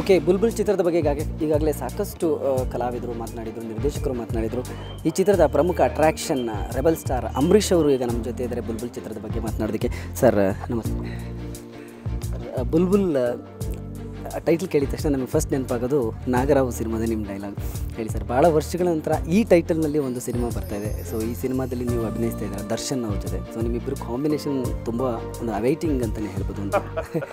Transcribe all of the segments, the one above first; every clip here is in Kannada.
ಓಕೆ ಬುಲ್ಬುಲ್ ಚಿತ್ರದ ಬಗ್ಗೆ ಈಗಾಗ ಈಗಾಗಲೇ ಸಾಕಷ್ಟು ಆ, ಕಲಾವಿದರು ಮಾತನಾಡಿದರು ನಿರ್ದೇಶಕರು ಮಾತನಾಡಿದರು ಈ ಚಿತ್ರದ ಪ್ರಮುಖ ಅಟ್ರಾಕ್ಷನ್ ರೆಬಲ್ ಸ್ಟಾರ್ ಅಂಬರೀಷ್ ಅವರು ಈಗ ನಮ್ಮ ಜೊತೆ ಇದ್ದಾರೆ ಬುಲ್ಬುಲ್ ಚಿತ್ರದ ಬಗ್ಗೆ ಮಾತನಾಡೋದಕ್ಕೆ ಸರ್ ನಮಸ್ತೆ ಆ, ಬುಲ್ಬುಲ್ ಟೈಟ್ಲ್ ಕೇಳಿದ ತಕ್ಷಣ ನಮಗೆ ಫಸ್ಟ್ ನೆನಪಾಗೋದು ನಾಗರಾವ್ ಸಿನಿಮಾದ ನಿಮ್ಮ ಡೈಲಾಗ್ ಹೇಳಿ ಸರ್ ಭಾಳ ವರ್ಷಗಳ ನಂತರ ಈ ಟೈಟಲ್ನಲ್ಲಿ ಒಂದು ಸಿನಿಮಾ ಬರ್ತಾ ಇದೆ ಸೊ ಈ ಸಿನಿಮಾದಲ್ಲಿ ನೀವು ಅಭಿನಯಿಸ್ತಾ ಇದ್ದಾರೆ ದರ್ಶನ್ ಅವ್ರ ಜೊತೆ ಸೊ ನಿಮ್ಮಿಬ್ಬರು ಕಾಂಬಿನೇಷನ್ ತುಂಬ ಒಂದು ಅವೈಟಿಂಗ್ ಅಂತಲೇ ಹೇಳ್ಬೋದು ಅಂತ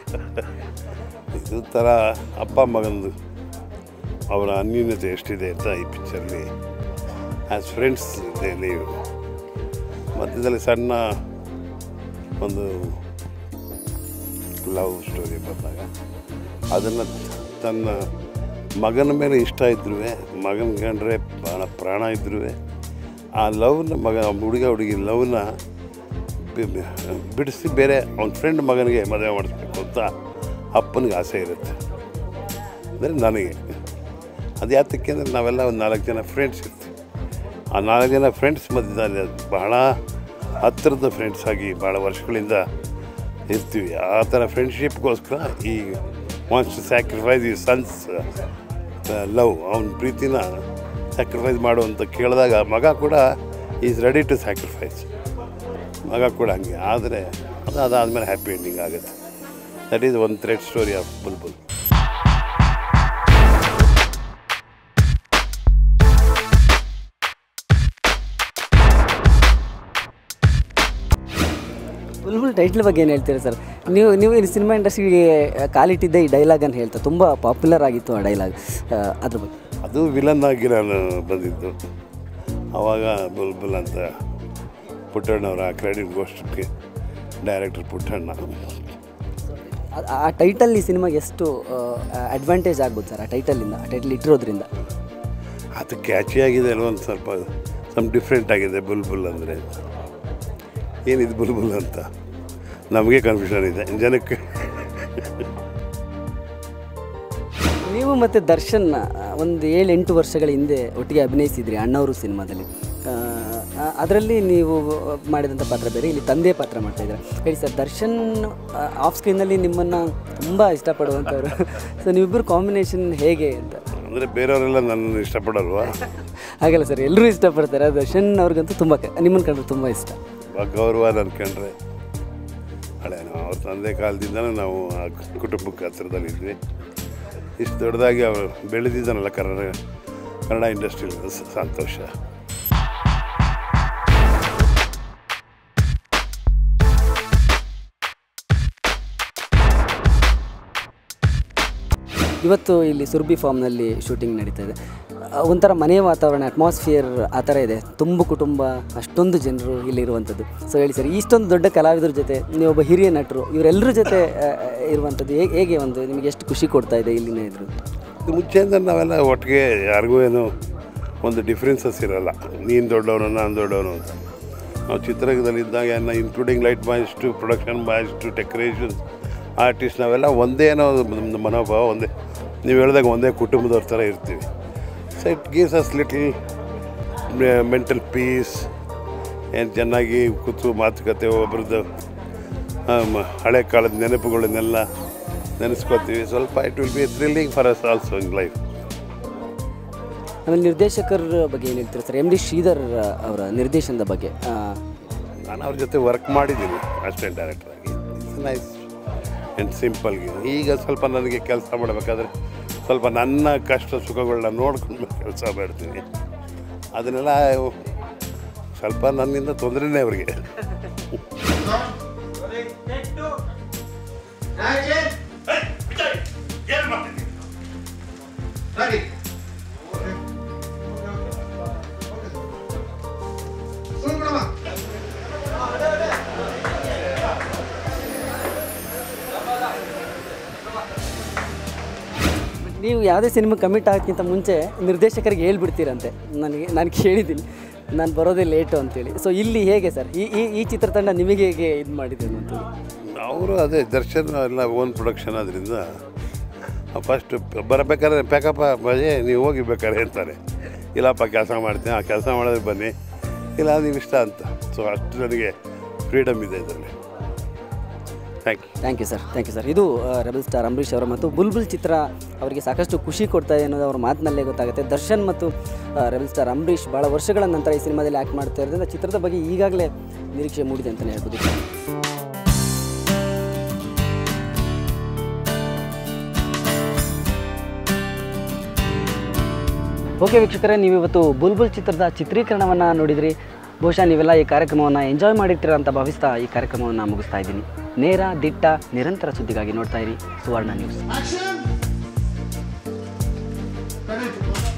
ಇದು ಥರ ಅಪ್ಪ ಮಗಂದು ಅವರ ಅನ್ಯೂನ್ಯತೆ ಎಷ್ಟಿದೆ ಅಂತ ಈ ಪಿಕ್ಚರ್ಲಿ ಆ್ಯಸ್ ಫ್ರೆಂಡ್ಸ್ ನೀವು ಮಧ್ಯದಲ್ಲಿ ಸಣ್ಣ ಒಂದು ಲವ್ ಸ್ಟೋರಿ ಬಂದಾಗ ಅದನ್ನು ತನ್ನ ಮಗನ ಮೇಲೆ ಇಷ್ಟ ಇದ್ರೂ ಮಗನ ಕಂಡ್ರೆ ಭಾಳ ಪ್ರಾಣ ಇದ್ರೂ ಆ ಲವ್ನ ಮಗ ಹುಡುಗ ಹುಡುಗಿ ಲವ್ನ ಬಿ- ಬಿ- ಬಿಡಿಸಿ ಬೇರೆ ಅವ್ನ ಫ್ರೆಂಡ್ ಮಗನಿಗೆ ಮದುವೆ ಮಾಡಿಸ್ಬೇಕು ಅಂತ ಅಪ್ಪನಿಗೆ ಆಸೆ ಇರುತ್ತೆ ಅಂದರೆ ನನಗೆ ಅದು ಯಾತಕ್ಕೆ ಅಂದರೆ ನಾವೆಲ್ಲ ಒಂದು ನಾಲ್ಕು ಜನ ಫ್ರೆಂಡ್ಸ್ ಇರ್ತೀವಿ ಆ ನಾಲ್ಕು ಜನ ಫ್ರೆಂಡ್ಸ್ ಮಧ್ಯದಲ್ಲಿ ಅದು ಬಹಳ ಹತ್ತಿರದ ಫ್ರೆಂಡ್ಸ್ ಆಗಿ ಭಾಳ ವರ್ಷಗಳಿಂದ ಇರ್ತೀವಿ ಆ ಥರ ಫ್ರೆಂಡ್ಶಿಪ್ಗೋಸ್ಕರ ಈ ವಾಂಟ್ಸ್ ಟು ಸ್ಯಾಕ್ರಿಫೈಸ್ ಈ ಸನ್ಸ್ ಲವ್ ಅವನ ಪ್ರೀತಿನ ಸ್ಯಾಕ್ರಿಫೈಸ್ ಮಾಡು ಅಂತ ಕೇಳಿದಾಗ ಮಗ ಕೂಡ ಈಸ್ ರೆಡಿ ಟು ಸ್ಯಾಕ್ರಿಫೈಸ್ ಮಗ ಕೂಡ ಹಂಗೆ ಆದರೆ ಅದು ಅದಾದಮೇಲೆ ಹ್ಯಾಪಿ ಎಂಡಿಂಗ್ ಆಗುತ್ತೆ that is one thread story of Bulbul Bulbul title ಬಗ್ಗೆ ಏನು ಹೇಳ್ತೀರಾ ಸರ್ ನೀವು ನೀವು ಈ ಸಿನಿಮಾ ಇಂಡಸ್ಟ್ರಿಗೆ ಕಾಲಿಟ್ಟಿದ್ದೆ ಈ ಡೈಲಾಗ್ ಅಂತ ಹೇಳ್ತಾ ತುಂಬ ಪಾಪ್ಯುಲರ್ ಆಗಿತ್ತು ಆ ಡೈಲಾಗ್ ಅದ್ರ ಬಗ್ಗೆ ಅದು ವಿಲನ್ ಆಗಿ ನಾನು ಬಂದಿದ್ದು ಆವಾಗ ಬುಲ್ಬುಲ್ ಅಂತ ಪುಟ್ಟಣ್ಣವರ ಕ್ರೆಡಿಟ್ ಗೋಷ್ಠಕ್ಕೆ ಡೈರೆಕ್ಟರ್ ಪುಟ್ಟಣ್ಣ ಆ- ಆ ಟೈಟಲ್ ಈ ಸಿನಿಮಾಗೆ ಎಷ್ಟು ಅಡ್ವಾಂಟೇಜ್ ಆಗ್ಬೋದು ಸರ್ ಆ ಟೈಟಲಿಂದ ಆ ಟೈಟಲ್ ಇಟ್ಟಿರೋದ್ರಿಂದ ಅದು ಕ್ಯಾಚಿ ಆಗಿದೆ ಅಲ್ವ ಒಂದು ಸ್ವಲ್ಪ ಸಮ್ ಡಿಫ್ರೆಂಟ್ ಆಗಿದೆ ಬುಲ್ಬುಲ್ ಅಂದರೆ ಏನಿದು ಬುಲ್ಬುಲ್ ಅಂತ ನಮಗೆ ಕನ್ಫ್ಯೂಷನ್ ಇದೆ ಜನಕ್ಕೆ ನೀವು ಮತ್ತು ದರ್ಶನ್ ಒಂದು ಏಳು ಎಂಟು ವರ್ಷಗಳ ಹಿಂದೆ ಒಟ್ಟಿಗೆ ಅಭಿನಯಿಸಿದ್ರಿ ಅಣ್ಣವರು ಸಿನಿಮಾದಲ್ಲಿ ಅದರಲ್ಲಿ ನೀವು ಮಾಡಿದಂಥ ಪಾತ್ರ ಬೇರೆ ಇಲ್ಲಿ ತಂದೆ ಪಾತ್ರ ಮಾಡ್ತಾ ಇದ್ದಾರೆ ಹೇಳಿ ಸರ್ ದರ್ಶನ್ ಆಫ್ ಸ್ಕ್ರೀನಲ್ಲಿ ನಿಮ್ಮನ್ನು ತುಂಬ ಇಷ್ಟಪಡುವಂಥವ್ರು ಸೊ ನೀವಿಬ್ಬರು ಕಾಂಬಿನೇಷನ್ ಹೇಗೆ ಅಂತ ಅಂದರೆ ಬೇರೆಯವರೆಲ್ಲ ನನ್ನನ್ನು ಇಷ್ಟಪಡಲ್ವಾ ಹಾಗಲ್ಲ ಸರ್ ಎಲ್ಲರೂ ಇಷ್ಟಪಡ್ತಾರೆ ದರ್ಶನ್ ಅವ್ರಿಗಂತೂ ತುಂಬ ನಿಮ್ಮನ್ನು ಕಂಡ್ರೆ ತುಂಬ ಇಷ್ಟ ಆ ಗೌರವ ಅನ್ಕೊಂಡ್ರೆ ಹಳೆ ನಾವು ಅವ್ರ ತಂದೆ ಕಾಲದಿಂದನೂ ನಾವು ಆ ಕುಟುಂಬಕ್ಕೆ ಹತ್ತಿರದಲ್ಲಿದ್ವಿ ಇಷ್ಟು ದೊಡ್ಡದಾಗಿ ಅವರು ಬೆಳೆದಿದ್ದಾನಲ್ಲ ಕನ್ನಡ ಕನ್ನಡ ಇಂಡಸ್ಟ್ರಿ ಸಂತೋಷ ಇವತ್ತು ಇಲ್ಲಿ ಸುರ್ಬಿ ಫಾರ್ಮ್ನಲ್ಲಿ ಶೂಟಿಂಗ್ ನಡೀತಾ ಇದೆ ಆ, ಒಂಥರ ಮನೆ ವಾತಾವರಣ ಅಟ್ಮಾಸ್ಫಿಯರ್ ಆ ಥರ ಇದೆ ತುಂಬ ಕುಟುಂಬ ಅಷ್ಟೊಂದು ಜನರು ಇಲ್ಲಿ ಇರುವಂಥದ್ದು ಸೊ ಹೇಳಿ ಸರ್ ಇಷ್ಟೊಂದು ದೊಡ್ಡ ಕಲಾವಿದರ ಜೊತೆ ನೀವೊಬ್ಬ ಹಿರಿಯ ನಟರು ಇವರೆಲ್ಲರ ಜೊತೆ ಆ, ಇರುವಂಥದ್ದು ಹೇಗೆ ಹೇಗೆ ಒಂದು ನಿಮಗೆ ಎಷ್ಟು ಖುಷಿ ಕೊಡ್ತಾ ಇದೆ ಇಲ್ಲಿನ ಇದ್ರು ಇದು ಮುಂಚೆಯಿಂದ ನಾವೆಲ್ಲ ಒಟ್ಟಿಗೆ ಯಾರಿಗೂ ಏನು ಒಂದು ಡಿಫ್ರೆನ್ಸಸ್ ಇರಲ್ಲ ನೀನು ದೊಡ್ಡವನು ನಾನು ದೊಡ್ಡವನು ಅಂತ ನಾವು ಚಿತ್ರರಂಗದಲ್ಲಿದ್ದಾಗ ಎಲ್ಲ including light boys to production boys to decoration artist ನಾವೆಲ್ಲ ಒಂದೇ ಅನ್ನೋ ಒಂದು ಮನೋಭಾವ ಒಂದೇ ನೀವು ಹೇಳಿದಾಗ ಒಂದೇ ಕುಟುಂಬದವ್ರ ಥರ ಇರ್ತೀವಿ so it gives us little mental peace ಏನು ಚೆನ್ನಾಗಿ ಕೂತು ಮಾತುಕತೆ ಒಬ್ರದ್ದು ಆಮ್, ಹಳೆ ಕಾಲದ ನೆನಪುಗಳನ್ನೆಲ್ಲ ನೆನೆಸ್ಕೋತೀವಿ ಸ್ವಲ್ಪ it will be thrilling for us also in life ಆಮೇಲೆ ನಿರ್ದೇಶಕರ ಬಗ್ಗೆ ಏನು ಹೇಳ್ತೀರಾ ಸರ್ ಎಮ್ ಡಿ ಶ್ರೀಧರ್ ಅವರ ನಿರ್ದೇಶನದ ಬಗ್ಗೆ ಆ, ನಾನು ಅವ್ರ ಜೊತೆ ವರ್ಕ್ ಮಾಡಿದ್ದೀನಿ ಅಸಿಸ್ಟೆಂಟ್ ಡೈರೆಕ್ಟರ್ ಆಗಿ ಇಟ್ಸ್ ನೈಸ್ ಆ್ಯಂಡ್ ಸಿಂಪಲ್ಗೆ ಈಗ ಸ್ವಲ್ಪ ನನಗೆ ಕೆಲಸ ಮಾಡಬೇಕಾದ್ರೆ ಸ್ವಲ್ಪ ನನ್ನ ಕಷ್ಟ ಸುಖಗಳನ್ನ ನೋಡ್ಕೊಂಡು ಕೆಲಸ ಮಾಡ್ತೀನಿ ಅದನ್ನೆಲ್ಲ ಸ್ವಲ್ಪ ನನ್ನಿಂದ ತೊಂದರೆನೇ ಅವರಿಗೆ ನೀವು ಯಾವುದೇ ಸಿನಿಮಾ ಕಮಿಟ್ ಆಗೋಕ್ಕಿಂತ ಮುಂಚೆ ನಿರ್ದೇಶಕರಿಗೆ ಹೇಳ್ಬಿಡ್ತೀರಂತೆ ನನಗೆ ನಾನು ಕೇಳಿದ್ದೀನಿ ನಾನು ಬರೋದೇ ಲೇಟು ಅಂತೇಳಿ ಸೊ ಇಲ್ಲಿ ಹೇಗೆ ಸರ್ ಈ ಈ ಈ ಚಿತ್ರತಂಡ ನಿಮಗೆ ಹೇಗೆ ಇದು ಮಾಡಿದೆ ಅಂತ ಅವರು ಅದೇ ದರ್ಶನ್ ಎಲ್ಲ ಓನ್ ಪ್ರೊಡಕ್ಷನ್ ಆದ್ರಿಂದ ಫಸ್ಟ್ ಬರಬೇಕಾದ್ರೆ ಪ್ಯಾಕಪ್ಪ ಬಜೆ ನೀವು ಹೋಗಿ ಬೇಕಾದ್ರೆ ಅಂತಾರೆ ಇಲ್ಲಪ್ಪ ಕೆಲಸ ಮಾಡ್ತೀನಿ ಆ ಕೆಲಸ ಮಾಡೋದಕ್ಕೆ ಬನ್ನಿ ಇಲ್ಲ ನೀವು ಇಷ್ಟ ಅಂತ ಸೊ ಅಷ್ಟು ನನಗೆ ಫ್ರೀಡಮ್ ಇದೆ ಇದರಲ್ಲಿ thank you thank you sir thank you sir ಇದು ರೆಬಲ್ ಸ್ಟಾರ್ ಅಂಬರೀಷ್ ಅವರು ಮತ್ತು ಬುಲ್ಬುಲ್ ಚಿತ್ರ ಅವರಿಗೆ ಸಾಕಷ್ಟು ಖುಷಿ ಕೊಡ್ತಾ ಇದೆ ಅನ್ನೋದು ಅವ್ರ ಮಾತಿನಲ್ಲೇ ಗೊತ್ತಾಗುತ್ತೆ ದರ್ಶನ್ ಮತ್ತು ರೆಬಲ್ ಸ್ಟಾರ್ ಅಂಬರೀಷ್ ಭಾಳ ವರ್ಷಗಳ ನಂತರ ಈ ಸಿನಿಮಾದಲ್ಲಿ ಆ್ಯಕ್ಟ್ ಮಾಡ್ತಾ ಇರೋದ್ರಿಂದ ಚಿತ್ರದ ಬಗ್ಗೆ ಈಗಾಗಲೇ ನಿರೀಕ್ಷೆ ಮೂಡಿದೆ ಅಂತಲೇ ಹೇಳ್ಬೋದು ಓಕೆ ವೀಕ್ಷಕರೇ ನೀವಿವತ್ತು ಬುಲ್ಬುಲ್ ಚಿತ್ರದ ಚಿತ್ರೀಕರಣವನ್ನು ನೋಡಿದ್ರಿ ಬಹುಶಃ ನೀವೆಲ್ಲ ಈ ಕಾರ್ಯಕ್ರಮವನ್ನು ಎಂಜಾಯ್ ಮಾಡಿರ್ತೀರ ಅಂತ ಭಾವಿಸ್ತಾ ಈ ಕಾರ್ಯಕ್ರಮವನ್ನು ಮುಗಿಸ್ತಾ ಇದ್ದೀನಿ ನೇರ ದಿಟ್ಟ ನಿರಂತರ ಸುದ್ದಿಗಾಗಿ ನೋಡ್ತಾ ಇರಿ ಸುವರ್ಣ ನ್ಯೂಸ್ Action! Ready?